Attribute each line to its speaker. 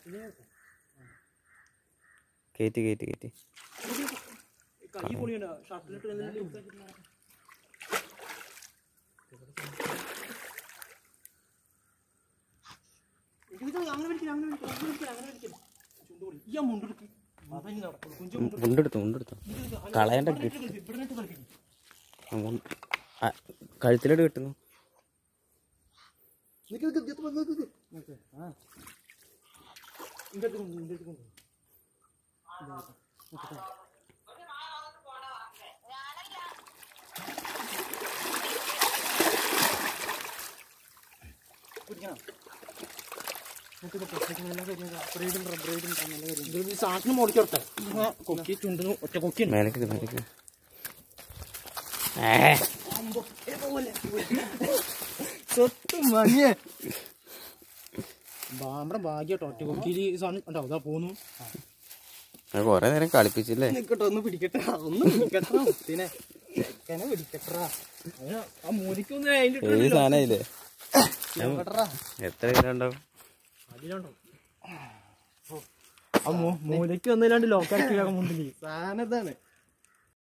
Speaker 1: കയറ്റി കയറ്റി കയറ്റി
Speaker 2: കൈ പൊളിയുണ്ട് ഷർട്ടിലിട്ട് അങ്ങനെ പിടിക്കില്ല അങ്ങനെ പിടിക്കില്ല അങ്ങനെ പിടിക്കില്ല അങ്ങനെ പിടിക്കില്ല ചുണ്ട് പൊളി ഈ മുണ്ടെടുക്ക് അതന്നെ നടക്കുള്ളൂ കുഞ്ചു
Speaker 1: മുണ്ടെടുത്തു മുണ്ടെടുത്തു കളയണ്ട കിട്ടും
Speaker 2: ഇവിടെ ഇട്ട് കളിപ്പിക്കും
Speaker 1: ആ, മുണ്ട്- ആ, കഴുത്തിലോട്ട് കിട്ടുന്നു
Speaker 2: നിക്ക് നിക്ക് നിക്ക് നിക്ക് നിക്ക് നിക്ക്. ആ. ഇന്റെ അടുത്ത് കൊണ്ട്, ഇന്റെ അടുത്ത് കൊണ്ട്. പിടിക്കണം. നിക്ക് നിക്ക്. നിക്ക് നല്ല കാര്യം. ബ്രൈഡ് ഉണ്ടോ? ബ്രൈഡ് ഉണ്ടോ? നല്ല കാര്യം. ഇത് ഈ സാക്കിന് മുകളിലേക്ക് കൊടുത്തേ. ഇങ്ങ കൊക്കി ചുണ്ട് ഒറ്റ കൊക്കിയുണ്ട്
Speaker 1: മേലേക്ക് മേലേക്ക് ഏ
Speaker 2: സ്വത്ത് മണിയെ നമ്മുടെ ഭാഗ്യട്ടോ ഒറ്റ കൊക്കിയിൽ ഈ സാധനം ഉണ്ടോ അതാ പോന്നു
Speaker 1: അത് കൊറേ നേരം കളിപ്പിച്ചില്ലേ
Speaker 2: നിക്കട്ടെ ഒന്ന് പിടിക്കട്ടെ ഒന്ന് പിടിക്കട്ടെ മുത്തിനെ ചെക്കനെ പിടിക്കട്ടാ അതിന് ആ മൂലിക്കൊന്നും അതിന്റെ
Speaker 1: ഏത് സാധനമില്ലേ
Speaker 2: ഇട്ടറാ
Speaker 1: എത്ര കിലോ ഉണ്ടാവും
Speaker 2: അതിലുണ്ടോ ആ മൂലയ്ക്ക് ഒന്നില്ലാണ്ട് ലോക്കാക്കി മുണ്ടില് സാധനം ഇതാണ്